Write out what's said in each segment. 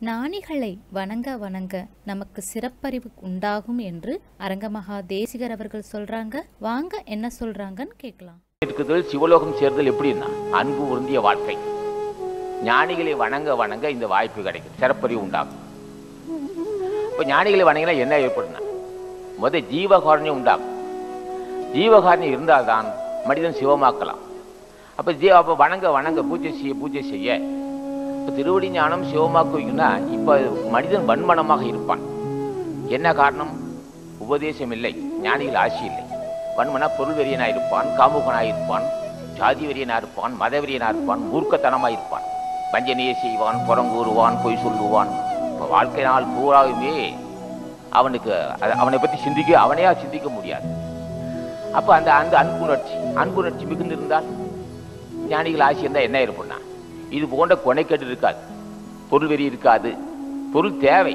ஞானிகளை வணங்க வணங்க நமக்கு சிறப்பறிவு உண்டாகும் என்று அரங்கமகா தேசிகர் அவர்கள் சொல்றாங்க வாங்க என்ன சொல்றாங்கன்னு கேட்கலாம் இருக்குதல் சிவலோகம் சேர்தல் எப்படின்னா அன்பு உருந்திய வாழ்க்கை ஞானிகளை வணங்க வணங்க இந்த வாய்ப்பு கிடைக்கும் சிறப்பறிவு உண்டாகும் இப்போ ஞானிகளை வணங்கினா என்ன ஏற்படுனா முத ஜீவகாரண்யம் உண்டாகும் ஜீவகாரண்யம் இருந்தால்தான் மனிதன் சிவமாக்கலாம் அப்போ ஜீ அப்போ வணங்க வணங்க பூஜை செய்ய பூஜை செய்ய இப்போ திருவடி ஞானம் சிவமாக்கு வைக்கணும்னா இப்போ மனிதன் வன்மனமாக இருப்பான் என்ன காரணம் உபதேசம் இல்லை ஞானிகள் ஆட்சி இல்லை வன்மனா பொருள் வெறியனாக இருப்பான் காமுகனாக இருப்பான் ஜாதி வெறியனாக இருப்பான் மத வெறியனாக இருப்பான் மூர்க்கத்தனமாக இருப்பான் வஞ்சனையை செய்வான் புறங்கூறுவான் பொய் சொல்லுவான் இப்போ வாழ்க்கை நாள் பூராவுமே அவனுக்கு அத- அவனை பற்றி சிந்திக்க அவனையா சிந்திக்க முடியாது அப்போ அந்த அந்த அன்புணர்ச்சி அன்புணர்ச்சி மிகுந்திருந்தால் ஞானிகள் ஆட்சி இருந்தால் என்ன ஏற்படுனா இது போன்ற கொனைக்கட்டு இருக்காது பொருள் வெறி இருக்காது பொருள் தேவை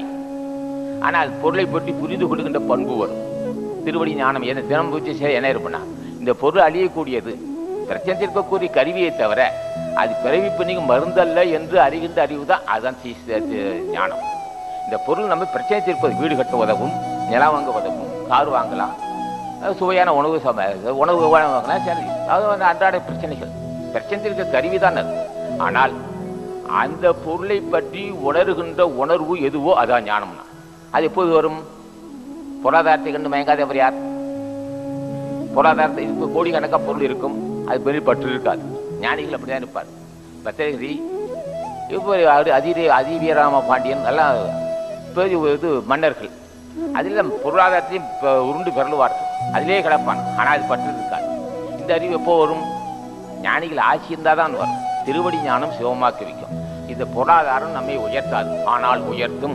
ஆனால் பொருளை பற்றி புரிந்து கொள்கின்ற பண்பு வரும் திருவடி ஞானம் என்ன தினம் பூஜை செய்ய என்ன இருப்பனா இந்த பொருள் அழியக்கூடியது பிரச்சனை இருக்கக்கூடிய கருவியை தவிர அது பிறவி பண்ணிக்கு மருந்தல்ல என்று அறிகின்ற அறிவு தான் அதுதான் சி- சி- சி- ஞானம் இந்த பொருள் நம்ம பிரச்சனை தீர்ப்பது வீடு கட்ட உதவும் நிலம் வாங்க உதவும் கார் வாங்கலாம் அஹ் சுவையான உணவு சம உணவு வாங்கலாம் சரி அது வந்து அன்றாட பிரச்சனைகள் பிரச்சனை இருக்க கருவி தான் அது ஆனால் அந்த பொருளை பற்றி உணர்கின்ற உணர்வு எதுவோ அதான் ஞானம்னா அது எப்போது வரும் பொருளாதாரத்தை கண்டு மயங்காதவர் யார் பொருளாதாரத்தை இப்போ கோடிக்கணக்காக பொருள் இருக்கும் அது பெரிய பற்று இருக்காது ஞானிகள் அப்படிதான் இருப்பார் பத்திரகிரி இப்போ அதி அதிரே அதிவீராம பாண்டியன் எல்லாம் பெரிய இது மன்னர்கள் அதில் பொருளாதாரத்தையும் இப்போ உருண்டு பெறலுவார்கள் அதிலே கிடப்பான் ஆனால் அது பற்று இருக்காது இந்த அறிவு எப்போ வரும் ஞானிகள் ஆட்சி இருந்தால் தான் வரும் திருவடி ஞானம் சிவமாக்கி வைக்கும் இந்த பொருளாதாரம் நம்மை உயர்த்தாது ஆனால் உயர்த்தும்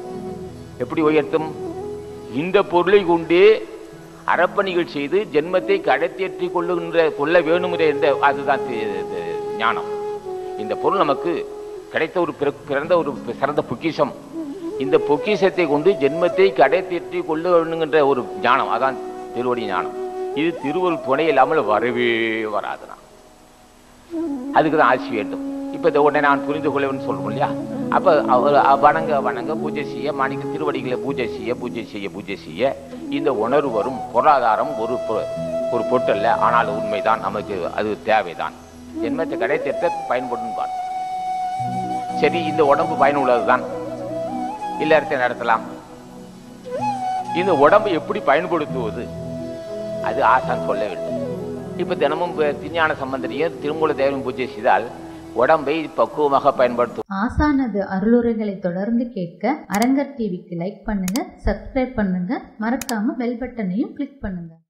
எப்படி உயர்த்தும் இந்த பொருளை கொண்டே அறப்பணிகள் செய்து ஜென்மத்தை கடத்தேற்றி கொள்ளுகின்ற கொள்ள வேணுங்கிற என்ற அதுதான் தி- தி- ஞானம் இந்த பொருள் நமக்கு கிடைத்த ஒரு பிற- பிறந்த ஒரு சிறந்த பொக்கிஷம் இந்த பொக்கிஷத்தை கொண்டு ஜென்மத்தை கடத்தேற்றி கொள்ள வேணுங்கின்ற ஒரு ஞானம் அதான் திருவடி ஞானம் இது திருவருள் துணை இல்லாமல் வரவே வராதுனா அதுக்கு தான் ஆட்சி வேண்டும் இப்போ இந்த உடனே நான் புரிந்து கொள்ளவேன்னு சொல்றோம் இல்லையா அப்போ அவர் அ- வணங்க வணங்க பூஜை செய்ய மாணிக்க திருவடிகளை பூஜை செய்ய பூஜை செய்ய பூஜை செய்ய இந்த உணர்வு வரும் பொருளாதாரம் ஒரு பொ- ஒரு பொருட்டல்ல ஆனால் உண்மைதான் நமக்கு அது தேவைதான் ஜென்மத்தை கடை திட்ட பயன்படும் பார் சரி இந்த உடம்பு பயனுள்ளதுதான் இல்லறத்தை நடத்தலாம் இந்த உடம்பை எப்படி பயன்படுத்துவது அது ஆசான் சொல்ல வேண்டும் இப்ப தினமும் ப- திருஞான சம்பந்தரையும் திருமூல தேவன் பூஜை செய்தால் உடம்பை பக்குவமாக பயன்படுத்தும் ஆசானது அருளுரைகளை தொடர்ந்து கேட்க அரங்கர் டிவிக்கு லைக் பண்ணுங்க சப்ஸ்கிரைப் பண்ணுங்க மறக்காம பெல் பட்டனையும் கிளிக் பண்ணுங்க